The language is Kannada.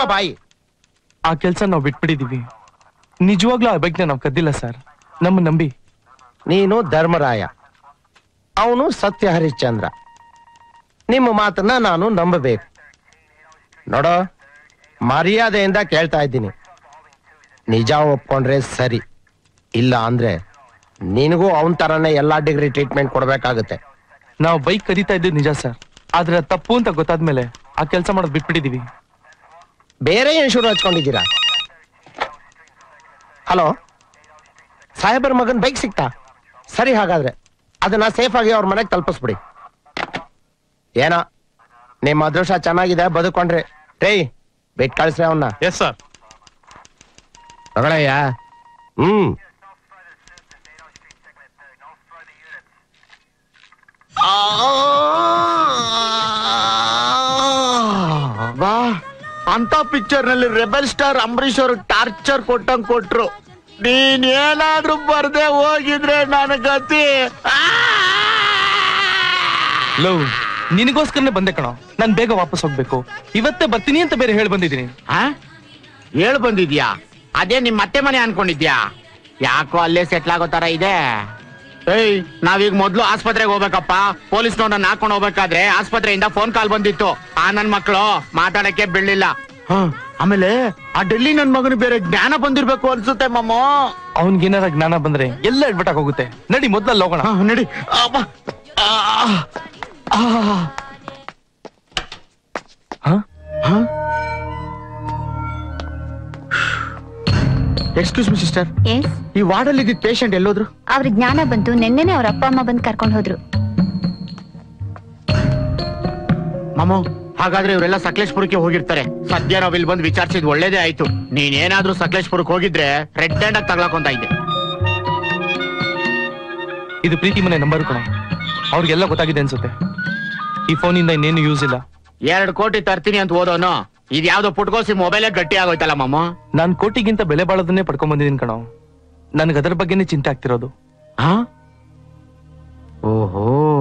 ಮುಚ್ಚೋ ಬಾಯಿ ಆ ಕೆಲ್ಸ ನಾವು ಬಿಟ್ಬಿಟ್ಟಿದೀವಿ ನಿಜವಾಗ್ಲೂ ಆ ಬೈಕ್ನ ನಾವು ಕದ್ದಿಲ್ಲ ಸರ್ ನಮ್ಮ ನಂಬಿ ನೀನು ಧರ್ಮರಾಯ ಅವನು ಸತ್ಯ ಹರಿಶ್ಚಂದ್ರ ನಿಮ್ಮ ಮಾತನ್ನ ನಾನು ನಂಬಬೇಕು ನೋಡೋ ಮರ್ಯಾದೆಯಿಂದ ಕೇಳ್ತಾ ಇದ್ದೀನಿ ನಿಜ ಒಪ್ಕೊಂಡ್ರೆ ಸರಿ ಇಲ್ಲ ಅಂದ್ರೆ ನಿನಗೂ ಅವನ್ ತರನೇ ಎಲ್ಲಾ ಡಿಗ್ರಿ ಟ್ರೀಟ್ಮೆಂಟ್ ಕೊಡ್ಬೇಕಾಗುತ್ತೆ ನಾವು ಬೈಕ್ ಕದೀತಾ ಇದ್ದು ನಿಜ ಸರ್ ಆದ್ರೆ ಅದ್ ತಪ್ಪು ಅಂತ ಗೊತ್ತಾದ್ಮೇಲೆ ಆ ಕೆಲಸ ಮಾಡೋದು ಬಿಟ್ಬಿಟ್ಟಿದೀವಿ ಬೇರೆ ಏನ್ ಶುರು ಹಚ್ಕೊಂಡಿದ್ದೀರಾ ಹಲೋ ಸಾಹೇಬರ ಮಗನ್ ಬೈಕ್ ಸಿಕ್ತಾ ಸರಿ ಹಾಗಾದ್ರೆ ಅದನ್ನ ಸೇಫ್ ಆಗಿ ಅವ್ರ ಮನೆಗೆ ತಲುಪಿಸ್ಬಿಡಿ ಏನೋ ನಿಮ್ಮ ಅದೃಷ್ಟ ಚೆನ್ನಾಗಿದೆ ಬದುಕೊಂಡ್ರಿ ಟೇ ಬಿಟ್ ಕಳಿಸ್ರಿ ಅವನ್ನ ಎಸ್ ಸರ್ ತಗೊಳಯ್ಯ ಹ್ಮ್ ಬಾ ಅಂತ ಪಿಕ್ಚರ್ ನಲ್ಲಿ ರೆಬಲ್ ಸ್ಟಾರ್ ಅಂಬರೀಶ್ ಅವರು ಟಾರ್ಚರ್ ಕೊಟ್ಟಂಗ್ ಕೊಟ್ರು ನೀನ್ ಏನಾದ್ರೂ ಬರ್ದೆ ಹೋಗಿದ್ರೆ ನನ್ನ ಗತಿ ಆ! ಲವ್ ನಿನಗೋಸ್ಕರನೇ ಬಂದೆ ಕಣೋ ನಾನ್ ಬೇಗ ವಾಪಸ್ ಹೋಗ್ಬೇಕು ಇವತ್ತೇ ಬರ್ತೀನಿ ಅಂತ ಬೇರೆ ಹೇಳಿ ಬಂದಿದ್ದೀನಿ ಆ? ಹೇಳ್ ಬಂದಿದ್ಯಾ ಅದೇ ನಿಮ್ ಮತ್ತೆ ಮನೆ ಅನ್ಕೊಂಡಿದ್ಯಾ ಯಾಕೋ ಅಲ್ಲೇ ಸೆಟ್ಲ್ ಆಗೋ ತರ ಇದೆ ಏಯ್ ನಾವೀಗ ಮೊದ್ಲು ಆಸ್ಪತ್ರೆಗೆ ಹೋಗ್ಬೇಕಪ್ಪ ಪೊಲೀಸ್ನವ್ರನ್ನ ಹಾಕೊಂಡು ಹೋಗ್ಬೇಕಾದ್ರೆ ಆಸ್ಪತ್ರೆಯಿಂದ ಫೋನ್ ಕಾಲ್ ಬಂದಿತ್ತು ಆ ನನ್ ಮಕ್ಳು ಮಾತಾಡಕ್ಕೆ ಬೀಳಿಲ್ಲ ಆಮೇಲೆ ಆ ಡೆಲ್ಲಿ ನನ್ ಮಗನ ಬೇರೆ ಜ್ಞಾನ ಬಂದಿರ್ಬೇಕು ಅನ್ಸುತ್ತೆ ಮಮ್ಮ ಅವನ್ಗೇನಾರ ಜ್ಞಾನ ಬಂದ್ರೆ ಎಲ್ಲ ಎಡ್ಬಿಟ್ಟಾಗ ಹೋಗುತ್ತೆ ನಡಿ ಮೊದ್ಲಲ್ಲಿ ಹೋಗೋಣ ನಡಿ ಅಬ್ಬಾ. ಆ, ಆ, ಹ? ಹ? ಎಕ್ಸ್ಕ್ಯೂಸ್ ಮಿ ಸಿಸ್ಟರ್ ಎಸ್ ಈ ವಾರ್ಡಲ್ಲಿ ಇದ್ದಿದ್ ಪೇಷಂಟ್ ಎಲ್ಲೋದ್ರು ಅವ್ರ ಜ್ಞಾನ ಬಂತು ನಿನ್ನೆನೆ ಅವ್ರ ಅಪ್ಪ ಅಮ್ಮ ಬಂದು ಕರ್ಕೊಂಡು ಹೋದ್ರು ಮಾಮು ಹಾಗಾದ್ರೆ ಇವರೆಲ್ಲ ಸಕಲೇಶ್ಪುರಕ್ಕೆ ಹೋಗಿರ್ತಾರೆ ಸದ್ಯ ನಾವ್ ಇಲ್ಲಿ ಬಂದು ವಿಚಾರಿಸಿದ್ ಒಳ್ಳೇದೇ ಆಯ್ತು ನೀನೇನಾದ್ರೂ ಸಕಲೇಶ್ಪುರಕ್ಕೆ ಹೋಗಿದ್ರೆ ರೆಡ್ ಹ್ಯಾಂಡ್ ಆಗಿ ತಗ್ಲಾಕೊಂತ ಇದ್ದೆ ಇದು ಪ್ರೀತಿ ಮನೆ ನಂಬರ್ ಕಣ ಅವ್ರಿಗೆಲ್ಲ ಗೊತ್ತಾಗಿದೆ ಅನ್ಸುತ್ತೆ ಈ ಫೋನಿಂದ ಇನ್ನೇನು ಯೂಸ್ ಇಲ್ಲ ಎರಡ್ ಕೋಟಿ ತರ್ತೀನಿ ಅಂತ ಓದೋನು ಇದ್ ಯಾವ್ದೋ ಪುಟ್ಕೋಸಿ ಮೊಬೈಲೇ ಗಟ್ಟಿ ಆಗೋಯ್ತಲ್ಲ ಮಾಮ ನಾನ್ ಕೋಟಿಗಿಂತ ಬೆಲೆ ಬಾಳೋದನ್ನೇ ಪಡ್ಕೊಂಡ್ ಬಂದಿದ್ದೀನಿ ಕಣೋ ನನ್ಗೆ ಅದರ ಬಗ್ಗೆನೇ ಚಿಂತೆ ಆಗ್ತಿರೋದು ಓಹೋ